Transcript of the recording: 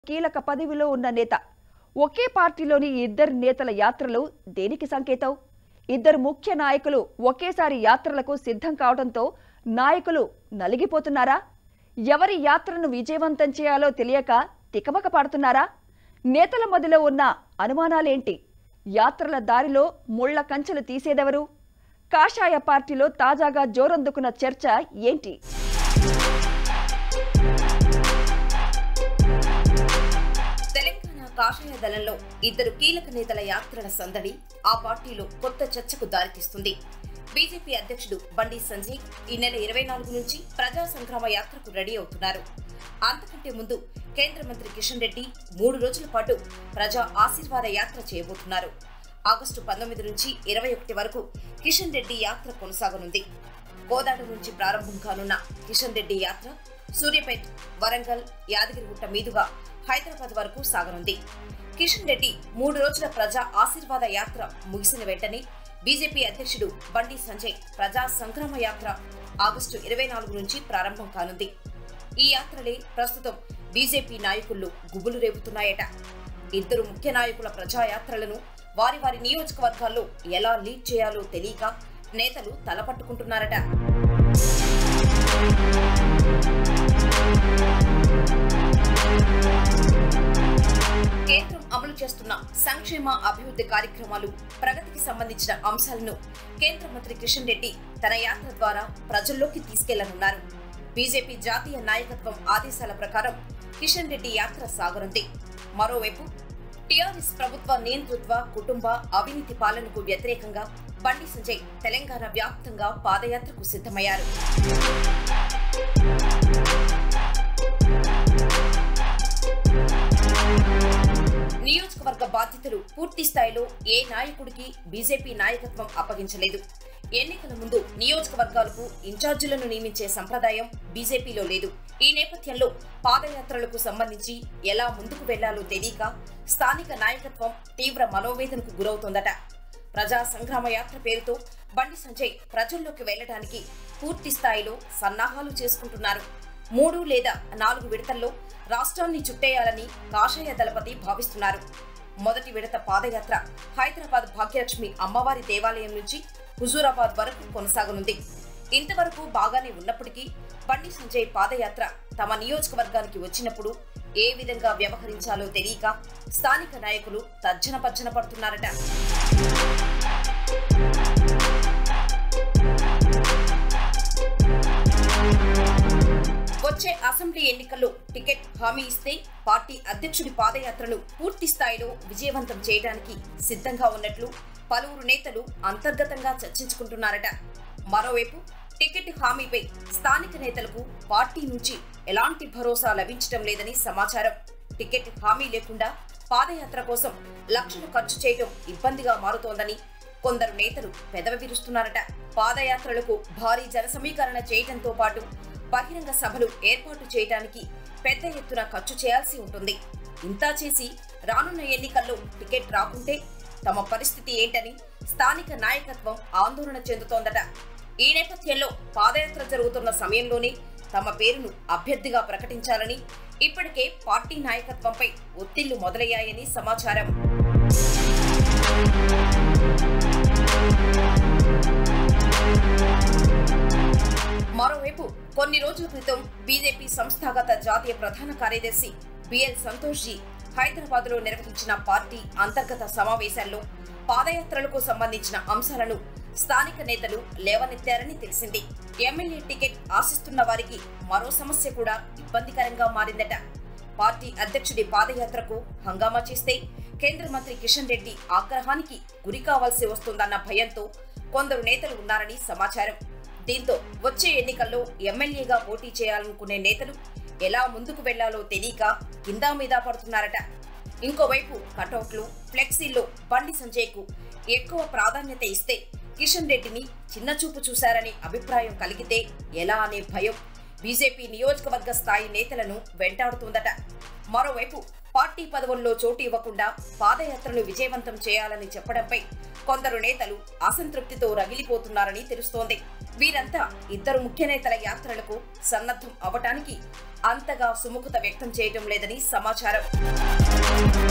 కీలక పదవిలో ఉన్న నేత ఒకే పార్టీలోని ఇద్దరు నేతల యాత్రలు దేనికి సంకేతం ఇద్దరు ముఖ్య నాయకులు ఒకేసారి యాత్రలకు సిద్ధం కావడంతో నాయకులు నలిగిపోతున్నారా ఎవరి యాత్రను విజయవంతం చేయాలో తెలియక తికమక పడుతున్నారా నేతల మధ్యలో ఉన్న అనుమానాలేంటి యాత్రల దారిలో ముళ్ల కంచెలు తీసేదెవరు కాషాయ పార్టీలో తాజాగా జోరందుకున్న చర్చ ఏంటి తెలంగాణ కాషాయ దళంలో ఇద్దరు కీలక నేతల యాత్రల సందడి ఆ పార్టీలో కొత్త చర్చకు దారితీస్తుంది బీజేపీ అధ్యక్షుడు బండి సంజయ్ ఈ నెల ఇరవై నాలుగు నుంచి ప్రజా సంగ్రామ యాత్రకు రెడీ అవుతున్నారు అంతకంటే ముందు కేంద్ర మంత్రి కిషన్ రెడ్డి మూడు రోజుల పాటు ప్రజా ఆశీర్వాద యాత్ర చేయబోతున్నారు ఆగస్టు పంతొమ్మిది నుంచి ఇరవై ఒకటి వరకు కిషన్ రెడ్డి యాత్ర కొనసాగనుంది కోదాడ నుంచి ప్రారంభం కానున్న కిషన్ రెడ్డి యాత్ర సూర్యాపేట్ వరంగల్ యాదగిరిగుట్ట మీదుగా హైదరాబాద్ వరకు సాగనుంది కిషన్ రెడ్డి మూడు రోజుల ప్రజా ఆశీర్వాద యాత్ర ముగిసిన వెంటనే బీజేపీ అధ్యక్షుడు బండి సంజయ్ ప్రజా సంగ్రామ యాత్ర ఆగస్టు ఇరవై నాలుగు నుంచి ప్రారంభం కానుంది ఈ యాత్రలే ప్రస్తుతం బీజేపీ నాయకుల్లో గుబులు రేపుతున్నాయట ఇద్దరు ముఖ్య నాయకుల ప్రజాయాత్రలను వారి వారి నియోజకవర్గాల్లో ఎలా లీడ్ చేయాలో తెలియక నేతలు తలపట్టుకుంటున్నారట కేంద్రం అమలు చేస్తున్న సంక్షేమ అభివృద్ధి కార్యక్రమాలు ప్రగతికి సంబంధించిన అంశాలను కేంద్ర మంత్రి కిషన్ రెడ్డి తన యాత్ర ద్వారా ప్రజల్లోకి తీసుకెళ్లనున్నారు బీజేపీ జాతీయ నాయకత్వం ఆదేశాల ప్రకారం కిషన్ రెడ్డి యాత్ర సాగనుంది మరోవైపు టీఆర్ఎస్ ప్రభుత్వ నియంతృత్వ కుటుంబ అవినీతి పాలనకు వ్యతిరేకంగా బండి సంజయ్ తెలంగాణ వ్యాప్తంగా పాదయాత్రకు సిద్ధమయ్యారు నియోజకవర్గ బాధ్యతలు పూర్తి స్థాయిలో ఏ నాయకుడికి బీజేపీ నాయకత్వం అప్పగించలేదు ఎన్నికల ముందు నియోజకవర్గాలకు ఇన్ఛార్జీలను నియమించే సంప్రదాయం బీజేపీలో లేదు ఈ నేపథ్యంలో పాదయాత్రలకు సంబంధించి ఎలా ముందుకు వెళ్లాలో తెలియక స్థానిక నాయకత్వం తీవ్ర మనోవేదనకు గురవుతోందట ప్రజా సంగ్రామ యాత్ర పేరుతో బండి సంజయ్ ప్రజల్లోకి వెళ్లడానికి పూర్తి స్థాయిలో సన్నాహాలు చేసుకుంటున్నారు మూడు లేదా నాలుగు విడతల్లో రాష్ట్రాన్ని చుట్టేయాలని కాషాయ దళపతి భావిస్తున్నారు మొదటి విడత పాదయాత్ర హైదరాబాద్ భాగ్యలక్ష్మి అమ్మవారి దేవాలయం నుంచి హుజూరాబాద్ వరకు కొనసాగనుంది ఇంతవరకు బాగానే ఉన్నప్పటికీ బండి సంజయ్ పాదయాత్ర తమ నియోజకవర్గానికి వచ్చినప్పుడు ఏ విధంగా వ్యవహరించాలో తెలియక స్థానిక నాయకులు తర్జన పర్జన పడుతున్నారట వచ్చే అసెంబ్లీ ఎన్నికల్లో టికెట్ హామీ ఇస్తే పార్టీ అధ్యక్షుడి పాదయాత్రను పూర్తి స్థాయిలో విజయవంతం చేయడానికి సిద్ధంగా ఉన్నట్లు పలువురు నేతలు అంతర్గతంగా చర్చించుకుంటున్నారట మరోవైపు టికెట్ హామీపై స్థానిక నేతలకు పార్టీ నుంచి ఎలాంటి భరోసా లభించడం లేదని సమాచారం టికెట్ హామీ లేకుండా పాదయాత్ర కోసం లక్షలు ఖర్చు చేయడం ఇబ్బందిగా మారుతోందని కొందరు నేతలు పెదవి విరుస్తున్నారట పాదయాత్రలకు భారీ జన సమీకరణ చేయడంతో పాటు బహిరంగ సభలు ఏర్పాటు చేయడానికి పెద్ద ఎత్తున ఖర్చు చేయాల్సి ఉంటుంది ఇంతా చేసి రానున్న ఎన్నికల్లో టికెట్ రాకుంటే తమ పరిస్థితి ఏంటని స్థానిక నాయకత్వం ఆందోళన చెందుతోందట ఈ నేపథ్యంలో పాదయాత్ర జరుగుతున్న సమయంలోనే తమ పేరును అభ్యర్థిగా ప్రకటించాలని ఇప్పటికే పార్టీ నాయకత్వంపై ఒత్తిళ్లు మొదలయ్యాయని సమాచారం మరోవైపు కొన్ని రోజుల క్రితం బీజేపీ సంస్థాగత జాతీయ ప్రధాన కార్యదర్శి బిఎల్ సంతోష్ జీ హైదరాబాద్ లో నిర్వహించిన పార్టీ అంతర్గత సమావేశాల్లో పాదయాత్రలకు సంబంధించిన అంశాలను స్థానిక నేతలు లేవనెత్తారని తెలిసింది ఎమ్మెల్యే టికెట్ ఆశిస్తున్న వారికి మరో సమస్య కూడా ఇబ్బందికరంగా మారిందట పార్టీ అధ్యక్షుడి పాదయాత్రకు హంగామా చేస్తే కేంద్ర మంత్రి కిషన్ రెడ్డి ఆగ్రహానికి గురి కావాల్సి వస్తుందన్న భయంతో కొందరు నేతలు ఉన్నారని సమాచారం దీంతో వచ్చే ఎన్నికల్లో ఎమ్మెల్యేగా పోటీ చేయాలనుకునే నేతలు ఎలా ముందుకు వెళ్లాలో తెలియక కిందా మీద పడుతున్నారట ఇంకోవైపు కటౌట్లు ఫ్లెక్సీల్లో బండి సంజయ్కు ఎక్కువ ప్రాధాన్యత ఇస్తే కిషన్ రెడ్డిని చిన్నచూపు చూశారనే అభిప్రాయం కలిగితే ఎలా అనే భయం బీజేపీ నియోజకవర్గ స్థాయి నేతలను వెంటాడుతుందట మరోవైపు పార్టీ పదవుల్లో చోటు ఇవ్వకుండా పాదయాత్రను విజయవంతం చేయాలని చెప్పడంపై కొందరు నేతలు అసంతృప్తితో రగిలిపోతున్నారని తెలుస్తోంది వీరంతా ఇద్దరు ముఖ్య నేతల యాత్రలకు సన్నద్ధం అవటానికి అంతగా సుముఖత వ్యక్తం చేయటం లేదని సమాచారం